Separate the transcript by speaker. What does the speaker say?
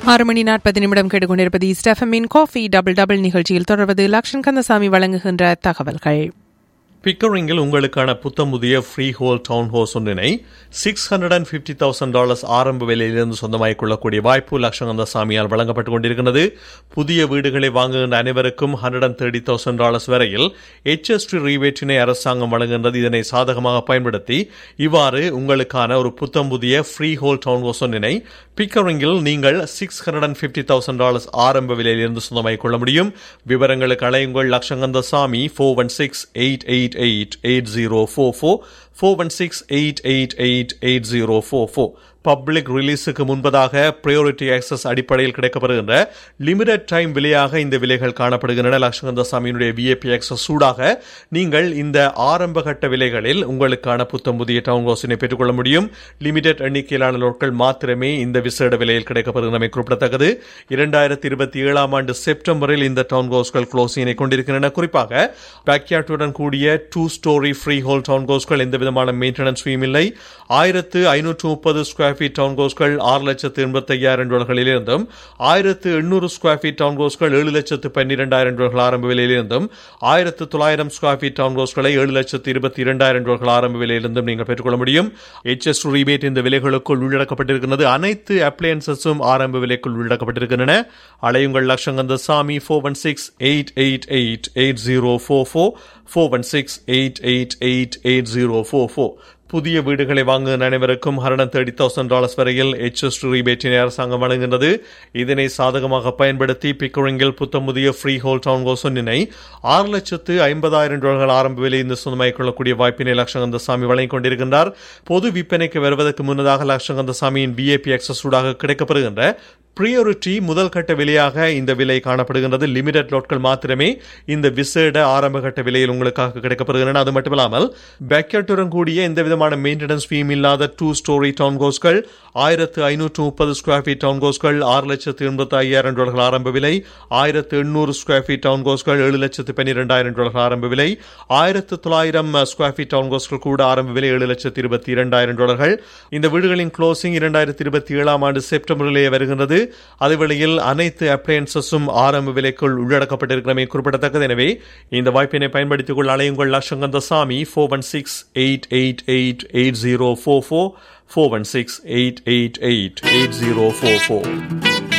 Speaker 1: ஆறு மணி நாற்பது நிமிடம் கேட்டுக்கொண்டிருப்பது ஸ்டெஃபமின் காஃபி டபுள் டபுள் நிகழ்ச்சியில் தொடர்வது லக்ஷன் கந்தசாமி வழங்குகின்ற தகவல்கள்
Speaker 2: பிக்கரிங்கில் உங்களுக்கான புத்தம் புதிய ஃப்ரீ ஹோல் டவுன் ஹோஸ் ஒன்றினை six hundred and fifty thousand dollars ஆரம்ப விலையிலிருந்து சொந்தமாகிக் கொள்ளக்கூடிய வாய்ப்பு லட்சங்கந்த சாமியால் வழங்கப்பட்டுக் கொண்டிருக்கிறது புதிய வீடுகளை வாங்குகின்ற அனைவருக்கும் hundred and thirty thousand dollars வரையில் எச்எஸ்டி ரீவேட்டினை அரசாங்கம் வழங்குகின்றது இதனை சாதகமாக பயன்படுத்தி இவ்வாறு உங்களுக்கான ஒரு புத்தம் புதிய ஃப்ரீ ஹோல் டவுன் ஹோஸ் ஒன்றினை பிக்கரிங்கில் நீங்கள் six hundred and fifty thousand dollars ஆரம்ப விலையிலிருந்து சொந்தமாகிக் கொள்ள முடியும் விவரங்களுக்கு அலையுங்கள் Lakshakantha Sami four one six eight eight eight eight zero four four four one six eight eight eight eight zero four four public ரிலீஸுக்கு முன்பதாக ப்ரையாரிட்டி ஆக்சஸ் அடிப்படையில் கிடைக்கப்படுகின்ற லிமிடெட் டைம் விலையாக இந்த விலைகள் காணப்படுகின்றன லட்சகந்த சாமியினுடைய விஏபி ஆக்சஸ் சூடாக நீங்கள் இந்த ஆரம்ப கட்ட விலைகளில் உங்களுக்கான புத்தம் புதிய டவுன் ஹவுஸினை பெற்றுக்கொள்ள முடியும் லிமிடெட் எண்ணிக்கையிலான லோட்கள் மாத்திரமே இந்த விசேட விலையில் கிடைக்கப்படுகின்றமை குறிப்பிடத்தக்கது இரண்டாயிரத்தி இருபத்தி ஏழாம் ஆண்டு செப்டம்பரில் இந்த டவுன் ஹவுஸ்கள் க்ளோசிங்கினை கொண்டிருக்கின்றன குறிப்பாக பேக்யார்டுடன் கூடிய டூ ஸ்டோரி ஃப்ரீ ஹோல் டவுன் ஹவுஸ்கள் எந்த விதமான மெயின்டெனன்ஸ் ஃபீம் இல்லை ஆயிரத்து ஐநூற்று முப்பது ஸ்கொயர் ஃபீட் டவுன் ஹவுஸ்கள் ஆறு லட்சத்து எண்பத்தி ஐயாயிரம் டாலர்களிலிருந்தும் ஆயிரத்து எண்ணூறு ஸ்கொயர் ஃபீட் டவுன் ஹவுஸ்கள் ஏழு லட்சத்து பன்னிரெண்டாயிரம் டாலர்கள் ஆரம்ப விலையிலிருந்தும் ஆயிரத்து தொள்ளாயிரம் ஸ்கொயர் ஃபீட் டவுன் ஹவுஸ்களை ஏழு லட்சத்து இருபத்தி இரண்டாயிரம் டாலர்கள் ஆரம்ப விலையிலிருந்தும் நீங்கள் பெற்றுக்கொள்ள முடியும் எச்எஸ் ரீபேட் இந்த விலைகளுக்குள் உள்ளடக்கப்பட்டிருக்கிறது அனைத்து அப்ளையன்சஸும் ஆரம்ப விலைக்குள் உள்ளடக்கப்பட்டிருக்கின்றன அலையுங்கள் Lakshakantha Sami four one six eight eight eight eight zero four four four one six eight eight eight eight zero four four புதிய வீடுகளை வாங்குகிற அனைவருக்கும் ஹண்ட்ரட் தேர்ட்டி தௌசண்ட் டாலர்ஸ் வரையில் எச்எஸ் ரீபேட்டினை அரசாங்கம் வழங்குகின்றது இதனை சாதகமாக பயன்படுத்தி பிக்கரிங்கில் புத்தம் புதிய ஃப்ரீ ஹோல் டவுன் ஹோஸ் ஒன்றினை ஆறு லட்சத்து ஐம்பதாயிரம் டாலர்கள் ஆரம்ப விலை இந்த சொந்தமாகிக் கொள்ளக்கூடிய வாய்ப்பினை லட்சங்கந்த சாமி வழங்கிக் கொண்டிருக்கின்றார் பொது விற்பனைக்கு வருவதற்கு முன்னதாக லட்சங்கந்த சாமியின் பிஏபி எக்ஸஸ் ஊடாக கிடைக்கப்படுகின்ற பிரியோரிட்டி முதல் கட்ட விலையாக இந்த விலை காணப்படுகின்றது லிமிடெட் லோட்கள் மாத்திரமே இந்த விசேட ஆரம்ப கட்ட விலையில் உங்களுக்காக கிடைக்கப்படுகின்றன அது மட்டுமில்லாமல் பேக்கெட்டுடன் கூடிய எந்த விதமான மெயின்டெனன்ஸ் ஃபீம் இல்லாத டூ ஸ்டோரி டவுன் கோஸ்கள் ஆயிரத்து ஐநூற்று முப்பது ஸ்கொயர் ஃபீட் டவுன் கோஸ்கள் ஆறு லட்சத்து எண்பத்தி ஐயாயிரம் டாலர்கள் ஆரம்ப விலை ஆயிரத்து எண்ணூறு ஸ்கொயர் ஃபீட் டவுன் கோஸ்கள் ஏழு லட்சத்து பன்னிரெண்டாயிரம் டாலர்கள் ஆரம்ப விலை ஆயிரத்து தொள்ளாயிரம் ஸ்கொயர் ஃபீட் டவுன் கோஸ்கள் கூட ஆரம்ப விலை ஏழு லட்சத்து இருபத்தி இரண்டாயிரம் டாலர்கள் இந்த வீடுகளின் க்ளோசிங் இரண்டாயிரத்தி இருபத்தி ஏழாம் ஆண்டு செப்டம்பரிலேயே வருகின்றது அதேவேளையில் அனைத்து அப்ளையன்சஸும் ஆரம்ப விலைக்குள் உள்ளடக்கப்பட்டிருக்கிறமை குறிப்பிடத்தக்கது எனவே இந்த வாய்ப்பினை பயன்படுத்திக் கொள்ள அலையுங்கள் Lakshakantha Sami four one six eight eight eight eight zero four four four one six eight eight eight eight zero four four